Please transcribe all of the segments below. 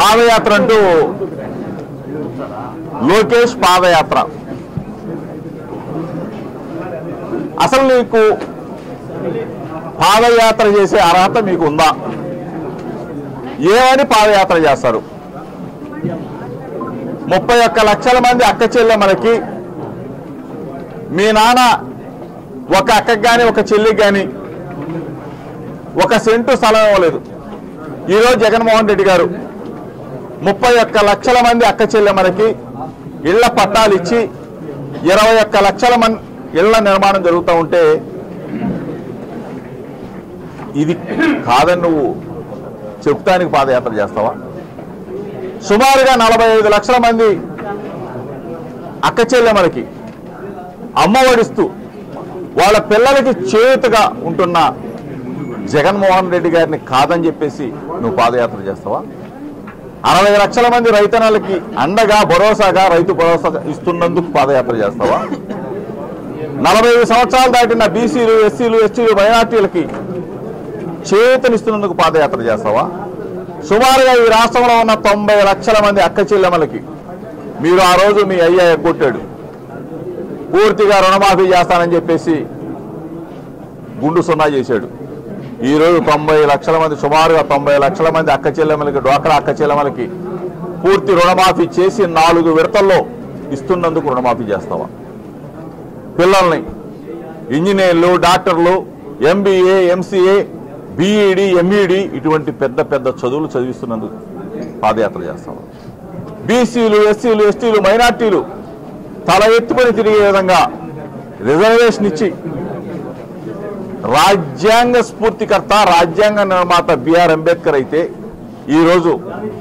పాదయాత్ర అంటూ లోకేష్ పాదయాత్ర అసలు నీకు పాదయాత్ర చేసే అర్హత మీకు ఉందా ఏమని పాదయాత్ర చేస్తారు ముప్పై ఒక్క లక్షల మంది అక్క చెల్లెమ్మలకి మీ నాన్న ఒక అక్కకి కానీ ఒక చెల్లికి కానీ ఒక సెంటు స్థలం ఇవ్వలేదు ఈరోజు జగన్మోహన్ రెడ్డి గారు ముప్పై ఒక్క లక్షల మంది అక్క చెల్లెమ్మలకి ఇళ్ల పట్టాలు ఇచ్చి ఇరవై ఒక్క లక్షల మంది ఇళ్ల నిర్మాణం జరుగుతూ ఉంటే ఇది కాదని నువ్వు చెప్తానికి పాదయాత్ర చేస్తావా సుమారుగా నలభై ఐదు లక్షల మంది అక్క చెల్లెమ్మలకి అమ్మ ఒడిస్తూ వాళ్ళ పిల్లలకి చేతుగా ఉంటున్న జగన్మోహన్ రెడ్డి గారిని కాదని చెప్పేసి నువ్వు పాదయాత్ర చేస్తావా అరవై లక్షల మంది రైతన్నలకి అండగా భరోసాగా రైతు భరోసా ఇస్తున్నందుకు పాదయాత్ర చేస్తావా నలభై ఐదు సంవత్సరాలు దాటిన బీసీలు ఎస్సీలు ఎస్టీలు మైనార్టీలకి చేతనిస్తున్నందుకు పాదయాత్ర చేస్తావా సుమారుగా ఈ రాష్ట్రంలో ఉన్న తొంభై లక్షల మంది అక్క చెల్లెమ్మలకి మీరు ఆ రోజు మీ అయ్యా ఎగ్గొట్టాడు పూర్తిగా రుణమాఫీ చేస్తానని చెప్పేసి గుండు సున్నా చేశాడు ఈ రోజు తొంభై లక్షల మంది సుమారుగా తొంభై లక్షల మంది అక్క చెల్లెమ్మలకి డ్వాక్రా అక్క చెల్లెమ్మలకి పూర్తి రుణమాఫీ చేసి నాలుగు విడతల్లో ఇస్తున్నందుకు రుణమాఫీ చేస్తావా పిల్లల్ని ఇంజనీర్లు డాక్టర్లు ఎంబీఏ ఎంసీఏ బీఈడి ఎంఈడి ఇటువంటి పెద్ద పెద్ద చదువులు చదివిస్తున్నందుకు పాదయాత్ర చేస్తావా బీసీలు ఎస్సీలు ఎస్టీలు మైనార్టీలు తల ఎత్తుకొని తిరిగే విధంగా రిజర్వేషన్ ఇచ్చి రాజ్యాంగ స్ఫూర్తికర్త రాజ్యాంగ నిర్మాత బిఆర్ అంబేద్కర్ అయితే ఈరోజు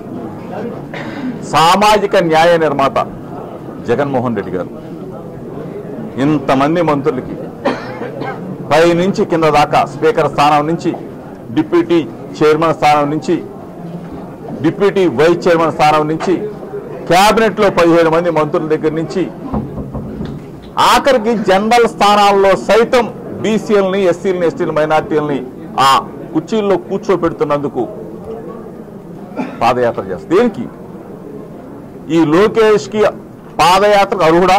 సామాజిక న్యాయ నిర్మాత జగన్మోహన్ రెడ్డి గారు ఇంతమంది మంత్రులకి పై నుంచి కింద దాకా స్పీకర్ స్థానం నుంచి డిప్యూటీ చైర్మన్ స్థానం నుంచి డిప్యూటీ వైస్ చైర్మన్ స్థానం నుంచి క్యాబినెట్లో పదిహేను మంది మంత్రుల దగ్గర నుంచి ఆఖరికి జనరల్ స్థానాల్లో సైతం బీసీలని ఎస్సీలని ఎస్టీలు మైనార్టీలని ఆ కుర్చీల్లో కూర్చోపెడుతున్నందుకు పాదయాత్ర చేస్తారు దేనికి ఈ లోకేష్కి పాదయాత్రకు అర్హుడా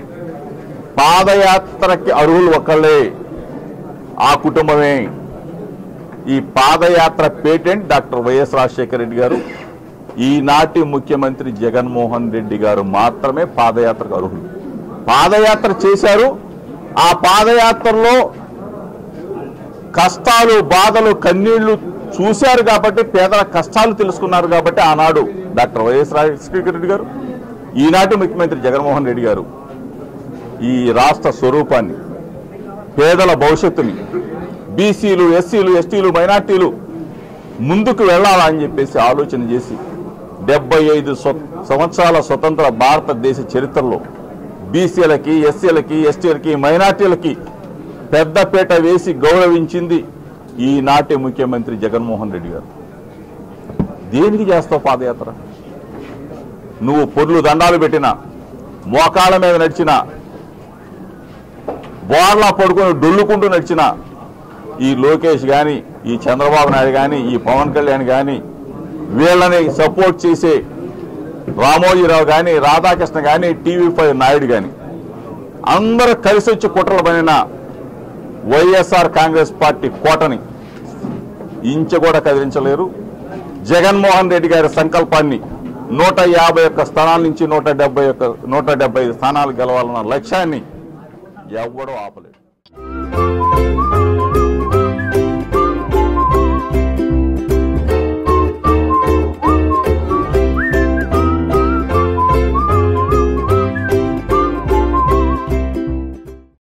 పాదయాత్రకి అర్హులు ఒకళ్ళే ఆ కుటుంబమే ఈ పాదయాత్ర patent doctor YS Rajasekhara Reddy garu ఈనాటి ముఖ్యమంత్రి జగన్మోహన్ రెడ్డి గారు మాత్రమే పాదయాత్రకు అర్హులు పాదయాత్ర చేశారు ఆ పాదయాత్రలో కష్టాలు బాధలు కన్నీళ్లు చూశారు కాబట్టి పేదల కష్టాలు తెలుసుకున్నారు కాబట్టి ఆనాడు డాక్టర్ వైఎస్ రాజశేఖర రెడ్డి గారు ఈనాటి ముఖ్యమంత్రి జగన్మోహన్ రెడ్డి గారు ఈ రాష్ట్ర స్వరూపాన్ని పేదల భవిష్యత్తుని బీసీలు ఎస్సీలు ఎస్టీలు మైనార్టీలు ముందుకు వెళ్ళాలని చెప్పేసి ఆలోచన చేసి డెబ్బై ఐదు సంవత్సరాల స్వతంత్ర భారతదేశ చరిత్రలో బీసీలకి ఎస్సీలకి ఎస్టీలకి మైనార్టీలకి పెద్దపేట వేసి గౌరవించింది ఈనాటి ముఖ్యమంత్రి జగన్మోహన్ రెడ్డి గారు దేనికి చేస్తావు పాదయాత్ర నువ్వు పొర్లు దండాలు పెట్టినా మోకాళ్ళ మీద నడిచిన బోర్లా పడుకొని డొల్లుకుంటూ నడిచిన ఈ లోకేష్ కానీ ఈ చంద్రబాబు నాయుడు కానీ ఈ పవన్ కళ్యాణ్ కానీ వీళ్ళని సపోర్ట్ చేసే రామోజీరావు కానీ రాధాకృష్ణ కానీ టీవీ ఫైవ్ నాయుడు కానీ అందరూ కలిసి వచ్చి కుట్రలు పనిన వైఎస్ఆర్ కాంగ్రెస్ పార్టీ కోటని ఇంచ కూడా కదిలించలేరు జగన్మోహన్ రెడ్డి గారి సంకల్పాన్ని నూట యాభై ఒక్క స్థానాల నుంచి నూట డెబ్బై ఒక్క నూట డెబ్బై ఐదు స్థానాలు గెలవాలన్న లక్ష్యాన్ని ఎవ్వడూ ఆపలేడు